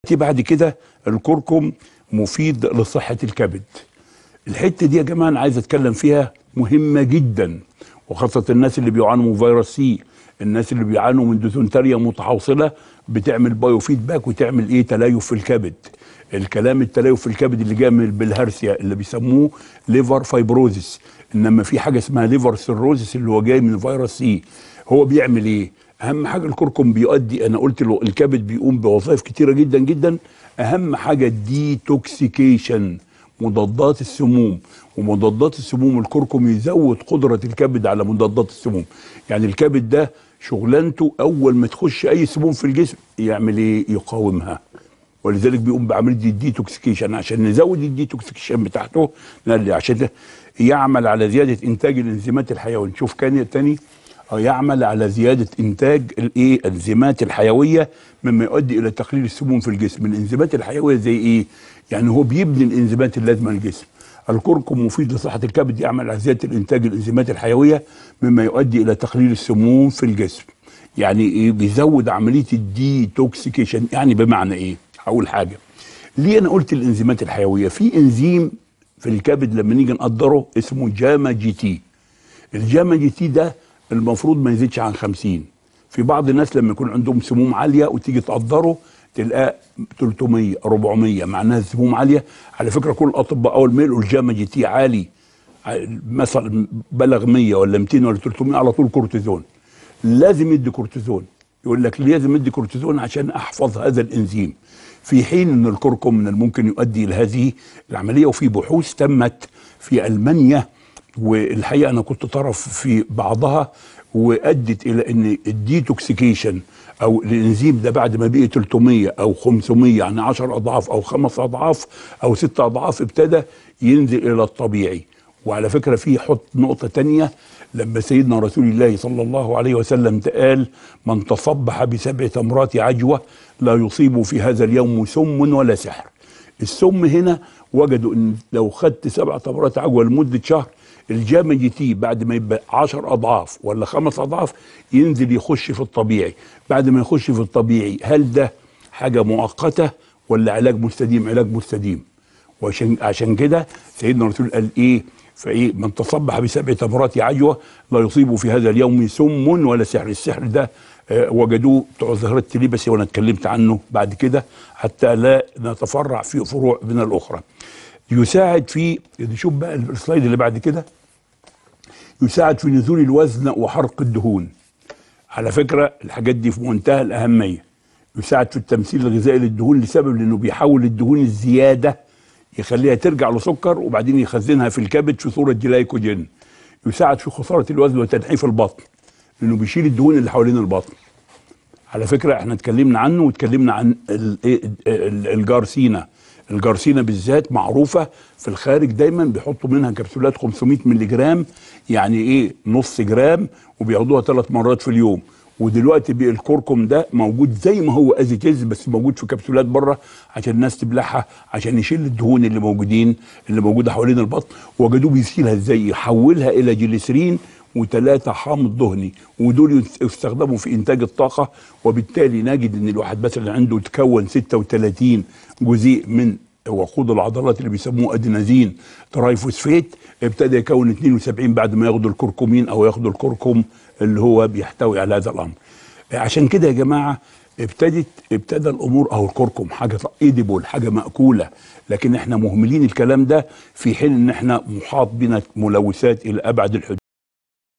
ياتي بعد كده الكركم مفيد لصحه الكبد الحته دي يا جماعه انا عايز اتكلم فيها مهمه جدا وخاصه الناس اللي بيعانوا من فيروس سي الناس اللي بيعانوا من ديزنتريا متحوصله بتعمل بايو فيدباك وتعمل ايه تليف في الكبد الكلام التليف في الكبد اللي جاي من البلهارسيا اللي بيسموه ليفر فايبروزيس انما في حاجه اسمها ليفر سيروزيس اللي هو جاي من فيروس سي هو بيعمل ايه اهم حاجه الكركم بيؤدي انا قلت له الكبد بيقوم بوظائف كتيره جدا جدا اهم حاجه الديتوكسيكيشن مضادات السموم ومضادات السموم الكركم يزود قدرة الكبد على مضادات السموم يعني الكبد ده شغلانته أول ما تخش أي سموم في الجسم يعمل إيه يقاومها ولذلك بيقوم بعملية الديتوكسيكيشن عشان نزود الديتوكسيكيشن بتاعته نقل- عشان ده يعمل على زيادة إنتاج الإنزيمات الحيوية نشوف كان تاني أو يعمل على زيادة إنتاج الإيه الإنزيمات الحيوية مما يؤدي إلى تقليل السموم في الجسم الإنزيمات الحيوية زي إيه يعني هو بيبني الإنزيمات اللازمة للجسم الكركم مفيد لصحة الكبد يعمل على زيادة الإنتاج الإنزيمات الحيوية مما يؤدي إلى تقليل السموم في الجسم يعني إيه بيزود عملية الديتوكسيكيشن يعني بمعنى إيه هقول حاجة ليه أنا قلت الإنزيمات الحيوية في إنزيم في الكبد لما نيجي نقدره اسمه جاما جي تي الجاما جي تي ده المفروض ما يزيدش عن 50 في بعض الناس لما يكون عندهم سموم عاليه وتيجي تقدره تلقاه 300 400 معناها سموم عاليه على فكره كل الاطباء اول ما يلقوا الجاما جي تي عالي ع- مثلا بلغ 100 ولا 200 ولا 300 على طول كورتيزون لازم يدي كورتيزون يقول لك لازم يدي كورتيزون عشان احفظ هذا الانزيم في حين ان الكركم من الممكن يؤدي الى هذه العمليه وفي بحوث تمت في المانيا والحقيقه انا كنت طرف في بعضها وادت الى ان الديتوكسيكيشن او الانزيم ده بعد ما بقي 300 او 500 يعني 10 اضعاف او خمس اضعاف او ست اضعاف ابتدى ينزل الى الطبيعي وعلى فكره في حط نقطه تانية لما سيدنا رسول الله صلى الله عليه وسلم قال من تصبح بسبع تمرات عجوه لا يصيب في هذا اليوم سم ولا سحر السم هنا وجدوا ان لو خدت سبع تمرات عجوه لمده شهر الجاما جي تي بعد ما يبقى 10 اضعاف ولا خمس اضعاف ينزل يخش في الطبيعي بعد ما يخش في الطبيعي هل ده حاجه مؤقته ولا علاج مستديم علاج مستديم وعشان عشان كده سيدنا الرسول قال ايه فايه من تصبح بسبع تمرات عجوه لا يصيب في هذا اليوم سم ولا سحر السحر ده آه، وجدوه بتوع ظاهره التليبسي وانا اتكلمت عنه بعد كده حتى لا نتفرع في فروع من الاخرى يساعد في نشوف بقى السلايد اللي بعد كده يساعد في نزول الوزن وحرق الدهون على فكره الحاجات دي في منتهى الاهميه يساعد في التمثيل الغذائي للدهون لسبب لانه بيحول الدهون الزياده يخليها ترجع لسكر وبعدين يخزنها في الكبد في صوره جلايكوجين يساعد في خساره الوزن وتنحيف البطن لانه بيشيل الدهون اللي حوالين البطن على فكره احنا اتكلمنا عنه واتكلمنا عن ال- إيه ال- الجارسينا الجارسينا بالذات معروفه في الخارج دايما بيحطوا منها كبسولات 500 مللي جرام يعني ايه نص جرام وبياخدوها ثلاث مرات في اليوم ودلوقتي بقى الكركم ده موجود زي ما هو از تيز بس موجود في كبسولات بره عشان الناس تبلعها عشان يشيل الدهون اللي موجودين اللي موجوده حوالين البطن وجدوه بيشيلها ازاي يحولها الى جليسرين وثلاثة حامض دهني ودول يستخدموا في إنتاج الطاقة وبالتالي نجد إن الواحد مثلا عنده تكون 36 جزيء من وقود العضلات اللي بيسموه ادينازين ترايفوسفيت ابتدى يكون 72 بعد ما ياخدوا الكركمين او ياخدوا الكركم اللي هو بيحتوي على هذا الامر عشان كده يا جماعه ابتدت ابتدى الامور او الكركم حاجه ايديبل حاجه ماكوله لكن احنا مهملين الكلام ده في حين ان احنا محاط بنا ملوثات الى ابعد الحدود